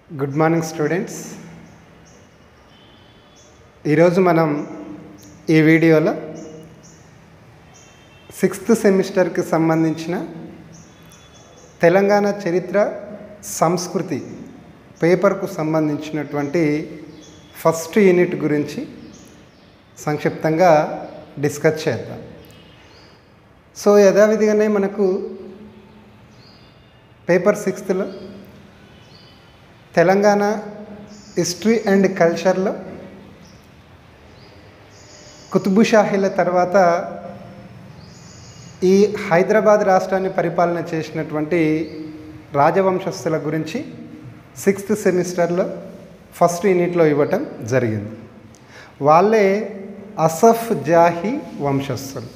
good morning students ఈరోజు మనం ఈ వీడియోలో సిక్స్త్ సెమిస్టర్కి సంబంధించిన తెలంగాణ చరిత్ర సంస్కృతి పేపర్కు సంబంధించినటువంటి ఫస్ట్ యూనిట్ గురించి సంక్షిప్తంగా డిస్కస్ చేద్దాం సో యథావిధిగానే మనకు పేపర్ సిక్స్త్లో తెలంగాణ హిస్టరీ అండ్ కల్చర్లో కుతుబుషాహీల తర్వాత ఈ హైదరాబాద్ రాష్ట్రాన్ని పరిపాలన చేసినటువంటి రాజవంశస్థుల గురించి సిక్స్త్ సెమిస్టర్లో ఫస్ట్ యూనిట్లో ఇవ్వటం జరిగింది వాళ్ళే అసఫ్ జాహీ వంశస్థులు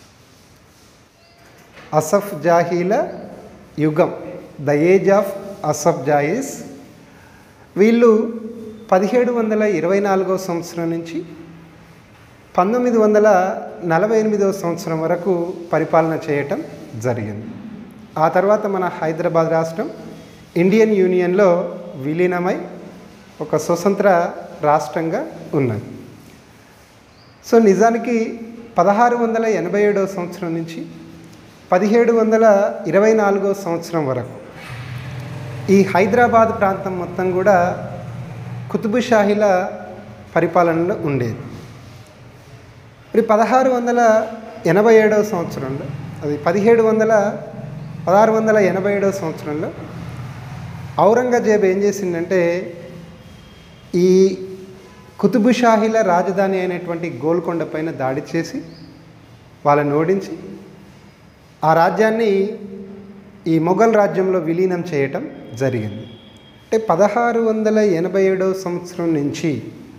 అసఫ్ జాహీల యుగం the age of Asaf Jahis వీళ్ళు పదిహేడు వందల ఇరవై నాలుగో సంవత్సరం నుంచి పంతొమ్మిది వందల నలభై ఎనిమిదవ సంవత్సరం వరకు పరిపాలన చేయటం జరిగింది ఆ తర్వాత మన హైదరాబాద్ రాష్ట్రం ఇండియన్ యూనియన్లో విలీనమై ఒక స్వతంత్ర రాష్ట్రంగా ఉన్నది సో నిజానికి పదహారు వందల ఎనభై ఏడవ సంవత్సరం నుంచి పదిహేడు వందల ఇరవై నాలుగో సంవత్సరం వరకు ఈ హైదరాబాద్ ప్రాంతం మొత్తం కూడా కుతుబుషాహీల పరిపాలనలో ఉండేది మరి పదహారు వందల ఎనభై ఏడవ సంవత్సరంలో అది పదిహేడు వందల పదహారు వందల ఎనభై ఏడవ సంవత్సరంలో ఔరంగజేబ్ ఏం చేసిందంటే ఈ కుతుబుషాహీల రాజధాని అయినటువంటి గోల్కొండ పైన దాడి చేసి వాళ్ళని ఓడించి ఆ రాజ్యాన్ని ఈ మొఘల్ రాజ్యంలో విలీనం చేయటం జరిగింది అంటే పదహారు వందల ఎనభై ఏడవ సంవత్సరం నుంచి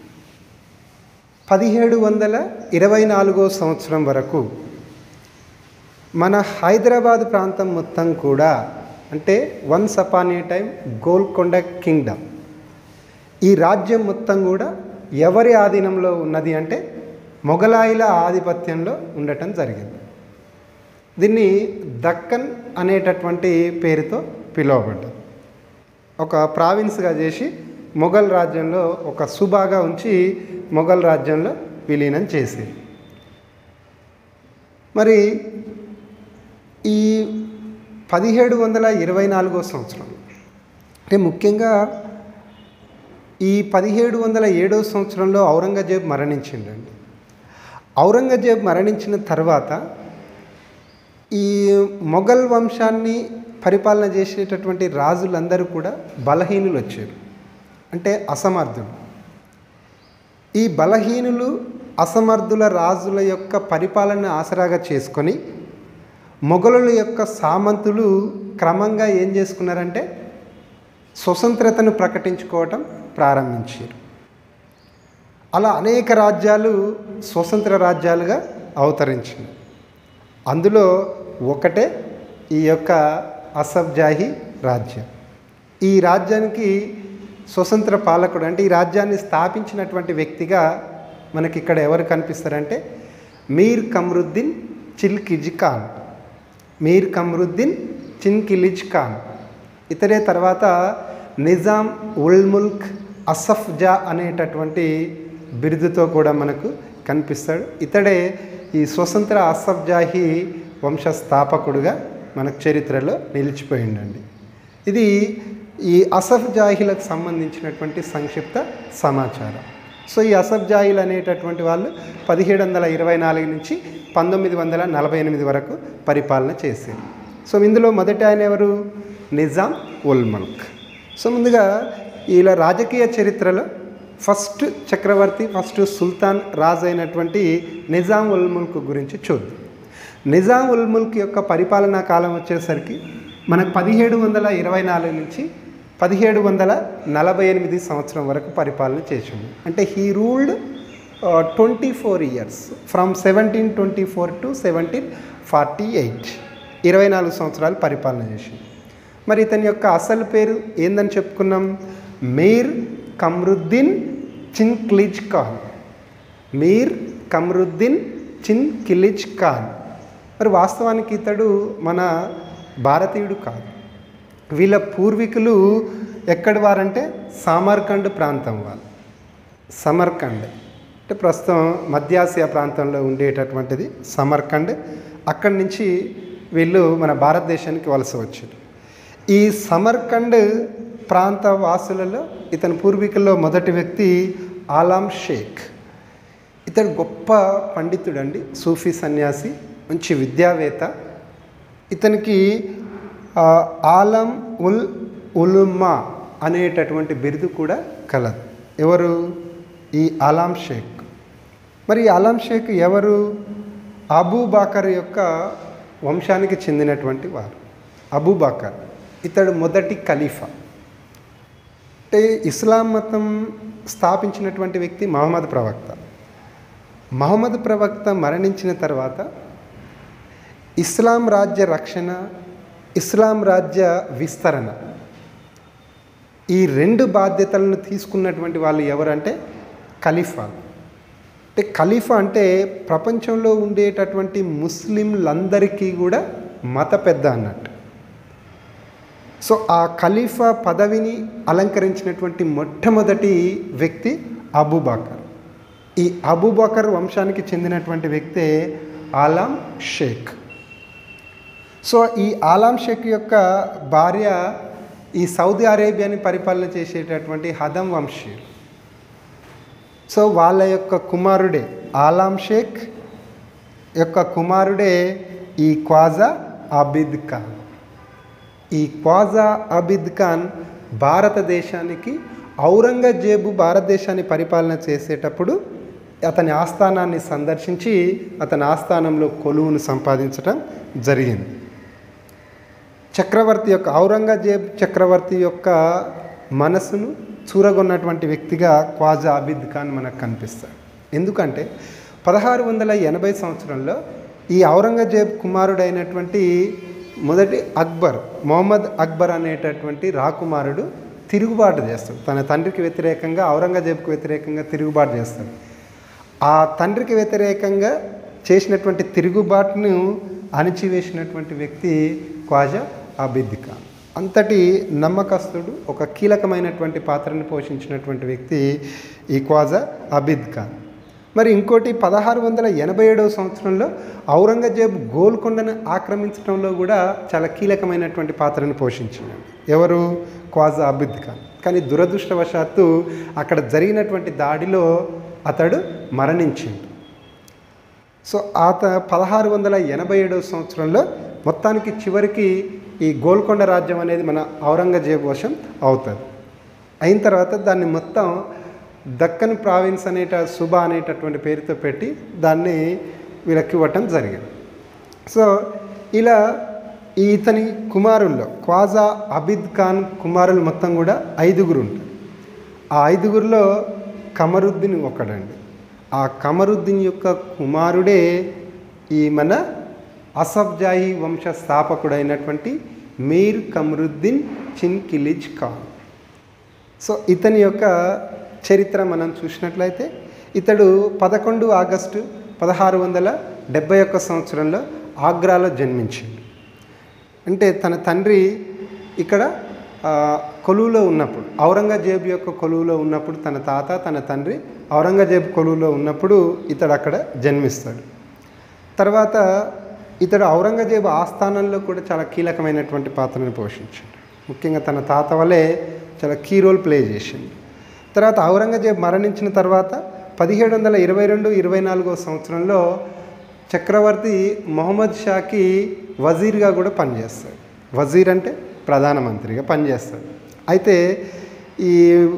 పదిహేడు వందల ఇరవై నాలుగో సంవత్సరం వరకు మన హైదరాబాద్ ప్రాంతం మొత్తం కూడా అంటే once upon a time Golconda kingdom ఈ రాజ్యం మొత్తం కూడా ఎవరి ఆధీనంలో ఉన్నది అంటే మొఘలాయిల ఆధిపత్యంలో ఉండటం జరిగింది దీన్ని దక్కన్ అనేటటువంటి పేరుతో పిలువబడ్డది ఒక ప్రావిన్స్గా చేసి మొఘల్ రాజ్యంలో ఒక సుబాగా ఉంచి మొఘల్ రాజ్యంలో విలీనం చేసేది మరి ఈ పదిహేడు వందల ఇరవై నాలుగో సంవత్సరం అంటే ముఖ్యంగా ఈ పదిహేడు వందల ఏడో సంవత్సరంలో ఔరంగజేబ్ మరణించిండండి ఔరంగజేబ్ మరణించిన తర్వాత ఈ మొఘల్ వంశాన్ని పరిపాలన చేసేటటువంటి రాజులందరూ కూడా బలహీనులు వచ్చారు అంటే అసమర్థులు ఈ బలహీనులు అసమర్థుల రాజుల యొక్క పరిపాలన ఆసరాగా చేసుకొని మొఘలుల యొక్క సామంతులు క్రమంగా ఏం చేసుకున్నారంటే స్వతంత్రతను ప్రకటించుకోవటం ప్రారంభించారు అలా అనేక రాజ్యాలు స్వతంత్ర రాజ్యాలుగా అవతరించింది అందులో ఒకటే ఈ యొక్క అసబ్జాహీ రాజ్యం ఈ రాజ్యానికి స్వతంత్ర పాలకుడు అంటే ఈ రాజ్యాన్ని స్థాపించినటువంటి వ్యక్తిగా మనకి ఇక్కడ ఎవరు కనిపిస్తారంటే మీర్ కమరుద్దీన్ చిల్కిజ్ ఖాన్ మీర్ కమరుద్దీన్ చిన్కిలిజ్ ఖాన్ ఇతడే తర్వాత నిజాం ఉల్ ముల్క్ అసఫ్ జా అనేటటువంటి బిరుదుతో కూడా మనకు కనిపిస్తాడు ఇతడే ఈ స్వతంత్ర అసఫ్ జాహీ వంశ స్థాపకుడుగా మనకు చరిత్రలో నిలిచిపోయిండండి ఇది ఈ అసఫ్ జాహీలకు సంబంధించినటువంటి సంక్షిప్త సమాచారం సో ఈ అసఫ్ జాహీలు అనేటటువంటి వాళ్ళు పదిహేడు వందల ఇరవై నాలుగు నుంచి పంతొమ్మిది వందల నలభై ఎనిమిది వరకు పరిపాలన చేశారు సో ఇందులో మొదటి ఆయన ఎవరు నిజాం ఉల్ మల్క్ సో ముందుగా ఇలా రాజకీయ చరిత్రలో ఫస్ట్ చక్రవర్తి ఫస్ట్ సుల్తాన్ రాజు అయినటువంటి నిజాం ఉల్ ముల్క్ గురించి చూద్దాం నిజాం ఉల్ ముల్క్ యొక్క పరిపాలనా కాలం వచ్చేసరికి మనకు పదిహేడు వందల ఇరవై నాలుగు నుంచి పదిహేడు వందల నలభై ఎనిమిది సంవత్సరం వరకు పరిపాలన చేసింది అంటే he ruled twenty four years from seventeen twenty four to seventeen forty eight ఇరవై నాలుగు సంవత్సరాలు పరిపాలన చేసింది మరి ఇతని యొక్క అసలు పేరు ఏందని చెప్పుకున్నాం మీర్ కమ్రుద్దీన్ చిన్ క్లిజ్ ఖాన్ మీర్ కమ్రుద్దీన్ చిన్ కిలిజ్ ఖాన్ మరి వాస్తవానికి ఇతడు మన భారతీయుడు కాదు వీళ్ళ పూర్వీకులు ఎక్కడి వారంటే సమర్కండ్ ప్రాంతం వాళ్ళు సమర్కండ్ అంటే ప్రస్తుతం మధ్యాసియా ప్రాంతంలో ఉండేటటువంటిది సమర్కండ్ అక్కడి నుంచి వీళ్ళు మన భారతదేశానికి వలస వచ్చారు ఈ సమర్కండ్ ప్రాంత వాసులలో ఇతని పూర్వీకుల్లో మొదటి వ్యక్తి ఆలాం షేక్ ఇతడు గొప్ప పండితుడండి సూఫీ సన్యాసి మంచి విద్యావేత్త ఇతనికి ఆ, ఆలం ఉల్ ఉలుమ్మా అనేటటువంటి బిరుదు కూడా కలదు ఎవరు ఈ ఆలాం షేక్ మరి ఈ ఆలాం షేక్ ఎవరు అబూబాకర్ యొక్క వంశానికి చెందినటువంటి వారు అబూబాకర్ ఇతడు మొదటి ఖలీఫా అంటే ఇస్లాం మతం స్థాపించినటువంటి వ్యక్తి మహమ్మద్ ప్రవక్త మహమ్మద్ ప్రవక్త మరణించిన తర్వాత ఇస్లాం రాజ్య రక్షణ ఇస్లాం రాజ్య విస్తరణ ఈ రెండు బాధ్యతలను తీసుకున్నటువంటి వాళ్ళు ఎవరంటే ఖలీఫాలు అంటే ఖలీఫా అంటే ప్రపంచంలో ఉండేటటువంటి ముస్లింలందరికీ కూడా మత పెద్ద అన్నట్టు సో ఆ ఖలీఫా పదవిని అలంకరించినటువంటి మొట్టమొదటి వ్యక్తి అబూబాకర్ ఈ అబూబకర్ వంశానికి చెందినటువంటి వ్యక్తే ఆలాం షేక్ సో ఈ ఆలాం షేక్ యొక్క భార్య ఈ సౌదీ అరేబియాని పరిపాలన చేసేటటువంటి హదం వంశీయులు సో వాళ్ళ యొక్క కుమారుడే ఆలాం షేక్ యొక్క కుమారుడే ఈ క్వాజా అబిద్ ఖాన్ ఈ క్వాజా అబిద్ ఖాన్ భారతదేశానికి ఔరంగజేబు భారతదేశాన్ని పరిపాలన చేసేటప్పుడు అతని ఆస్థానాన్ని సందర్శించి అతని ఆస్థానంలో కొలువును సంపాదించడం జరిగింది చక్రవర్తి యొక్క ఔరంగజేబ్ చక్రవర్తి యొక్క మనసును చూరగొన్నటువంటి వ్యక్తిగా క్వాజా అబిద్ ఖాన్ మనకు కనిపిస్తాడు ఎందుకంటే పదహారు వందల ఎనభై సంవత్సరంలో ఈ ఔరంగజేబ్ కుమారుడైనటువంటి మొదటి అక్బర్ మొహమ్మద్ అక్బర్ అనేటటువంటి రాకుమారుడు తిరుగుబాటు చేస్తాడు తన తండ్రికి వ్యతిరేకంగా ఔరంగజేబ్కు వ్యతిరేకంగా తిరుగుబాటు చేస్తాడు ఆ తండ్రికి వ్యతిరేకంగా చేసినటువంటి తిరుగుబాటును అణిచివేసినటువంటి వ్యక్తి క్వాజా అబిద్ ఖాన్ అంతటి నమ్మకస్తుడు ఒక కీలకమైనటువంటి పాత్రను పోషించినటువంటి వ్యక్తి ఈ క్వాజా అబిద్ ఖాన్ మరి ఇంకోటి పదహారు వందల ఎనభై ఏడవ సంవత్సరంలో ఔరంగజేబ్ గోల్కొండను ఆక్రమించడంలో కూడా చాలా కీలకమైనటువంటి పాత్రను పోషించింది ఎవరు క్వాజా అబిద్ ఖాన్ కానీ దురదృష్టవశాత్తు అక్కడ జరిగినటువంటి దాడిలో అతడు మరణించిండు సో ఆత పదహారు వందల ఎనభై ఏడవ సంవత్సరంలో మొత్తానికి చివరికి ఈ గోల్కొండ రాజ్యం అనేది మన ఔరంగజేబు వశం అవుతుంది అయిన తర్వాత దాన్ని మొత్తం దక్కన్ ప్రావిన్స్ అనేట సుబా అనేటటువంటి పేరుతో పెట్టి దాన్ని వీళ్ళకి ఇవ్వటం జరిగింది సో ఇలా ఈ ఇతని కుమారుల్లో క్వాజా అబిద్ ఖాన్ కుమారులు మొత్తం కూడా ఐదుగురు ఉంటారు ఆ ఐదుగురిలో కమరుద్దీన్ ఒకడండి ఆ కమరుద్దీన్ యొక్క కుమారుడే ఈ మన అసఫ్జాయి వంశ స్థాపకుడైనటువంటి మీర్ కమరుద్దీన్ చిన్ కిలిజ్ ఖాన్ సో ఇతని యొక్క చరిత్ర మనం చూసినట్లయితే ఇతడు పదకొండు ఆగస్టు పదహారు వందల డెబ్బై ఒక్క సంవత్సరంలో ఆగ్రాలో జన్మించాడు అంటే తన తండ్రి ఇక్కడ ఆ, కొలువులో ఉన్నప్పుడు ఔరంగజేబు యొక్క కొలువులో ఉన్నప్పుడు తన తాత తన తండ్రి ఔరంగజేబు కొలువులో ఉన్నప్పుడు ఇతడు అక్కడ జన్మిస్తాడు తర్వాత ఇతడు ఔరంగజేబు ఆస్థానంలో కూడా చాలా కీలకమైనటువంటి పాత్రను పోషించాడు ముఖ్యంగా తన తాత వలె చాలా కీ రోల్ ప్లే చేసింది తర్వాత ఔరంగజేబు మరణించిన తర్వాత పదిహేడు వందల ఇరవై రెండు ఇరవై నాలుగో సంవత్సరంలో చక్రవర్తి మొహమ్మద్ షాకి వజీర్గా కూడా పనిచేస్తాడు వజీర్ అంటే ప్రధానమంత్రిగా పనిచేస్తాడు అయితే ఈ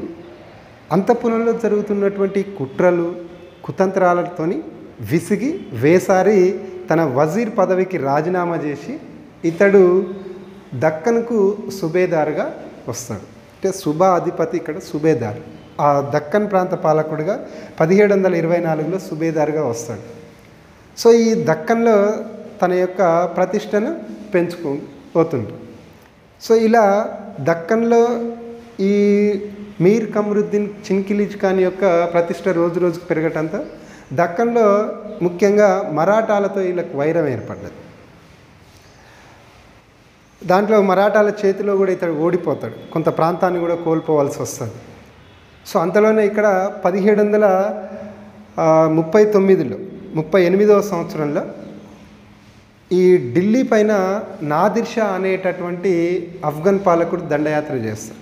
అంతఃపురంలో జరుగుతున్నటువంటి కుట్రలు కుతంత్రాలతోని విసిగి వేసారి తన వజీర్ పదవికి రాజీనామా చేసి ఇతడు దక్కన్కు సుబేదారుగా వస్తాడు అంటే సుబా అధిపతి ఇక్కడ సుబేదార్ ఆ దక్కన్ ప్రాంత పాలకుడిగా పదిహేడు వందల ఇరవై నాలుగులో సుబేదారుగా వస్తాడు సో ఈ దక్కన్లో తన యొక్క ప్రతిష్టను పెంచుకు పోతుంటాడు సో ఇలా దక్కన్లో ఈ మీర్ కమరుద్దీన్ చిన్కిలిజ్ ఖాన్ యొక్క ప్రతిష్ట రోజు రోజుకు పెరగటంతో దక్కన్లో ముఖ్యంగా మరాఠాలతో వీళ్ళకి వైరం ఏర్పడ్డది దాంట్లో మరాఠాల చేతిలో కూడా ఇతడు ఓడిపోతాడు కొంత ప్రాంతాన్ని కూడా కోల్పోవాల్సి వస్తుంది సో అంతలోనే ఇక్కడ పదిహేడు వందల ఆ, ముప్పై తొమ్మిదిలో ముప్పై ఎనిమిదవ సంవత్సరంలో ఈ ఢిల్లీ పైన నాదిర్ షా అనేటటువంటి ఆఫ్ఘన్ పాలకుడు దండయాత్ర చేస్తాడు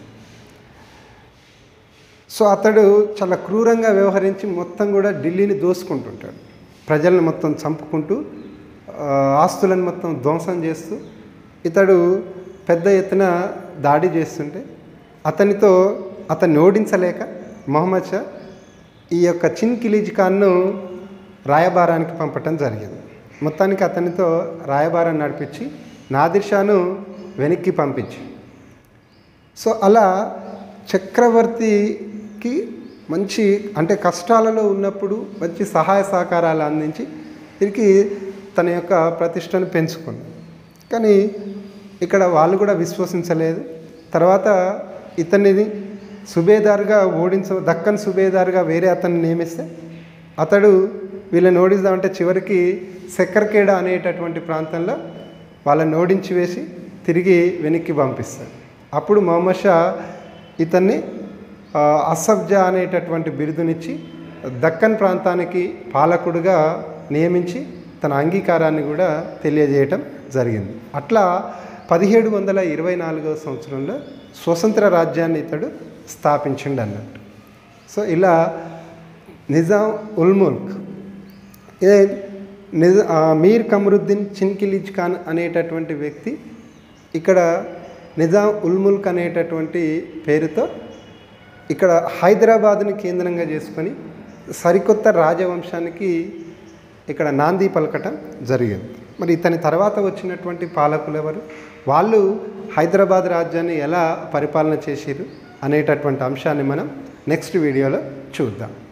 సో అతడు చాలా క్రూరంగా వ్యవహరించి మొత్తం కూడా ఢిల్లీని దోసుకుంటుంటాడు ప్రజల్ని మొత్తం చంపుకుంటూ ఆ, ఆస్తులను మొత్తం ధ్వంసం చేస్తూ ఇతడు పెద్ద ఎత్తున దాడి చేస్తుంటే అతనితో అతన్ని ఓడించలేక మొహమ్మద్ షా ఈ యొక్క చిన్ కిలీజ్ ఖాన్ను రాయబారానికి పంపటం జరిగింది మొత్తానికి అతనితో రాయబారం నడిపించి నాదిర్ షాను వెనక్కి పంపించి సో అలా చక్రవర్తికి మంచి అంటే కష్టాలలో ఉన్నప్పుడు మంచి సహాయ సహకారాలు అందించి దీనికి తన యొక్క ప్రతిష్టను పెంచుకుంది కానీ ఇక్కడ వాళ్ళు కూడా విశ్వసించలేదు తర్వాత ఇతన్ని సుబేదార్గా ఓడించ దక్కన్ సుబేదార్గా వేరే అతన్ని నియమిస్తే అతడు వీళ్ళని ఓడిద్దామంటే చివరికి సెక్కర్కేడ అనేటటువంటి ప్రాంతంలో వాళ్ళని ఓడించి వేసి తిరిగి వెనక్కి పంపిస్తాడు అప్పుడు మొహమ్మద్ షా ఇతన్ని ఆ, అసబ్జా అనేటటువంటి బిరుదునిచ్చి దక్కన్ ప్రాంతానికి పాలకుడుగా నియమించి తన అంగీకారాన్ని కూడా తెలియజేయటం జరిగింది అట్లా పదిహేడు వందల ఇరవై నాలుగవ సంవత్సరంలో స్వతంత్ర రాజ్యాన్ని ఇతడు స్థాపించిండు అన్నట్టు సో ఇలా నిజాం ఉల్ ముల్క్ ఇదే నిజ ఆ, మీర్ కమరుద్దీన్ చిన్కిలిజ్ ఖాన్ అనేటటువంటి వ్యక్తి ఇక్కడ నిజాం ఉల్ ముల్క్ అనేటటువంటి పేరుతో ఇక్కడ హైదరాబాద్ని కేంద్రంగా చేసుకొని సరికొత్త రాజవంశానికి ఇక్కడ నాంది పలకటం జరిగింది మరి ఇతని తర్వాత వచ్చినటువంటి పాలకులు ఎవరు వాళ్ళు హైదరాబాద్ రాజ్యాన్ని ఎలా పరిపాలన చేసిరు అనేటటువంటి అంశాన్ని మనం నెక్స్ట్ వీడియోలో చూద్దాం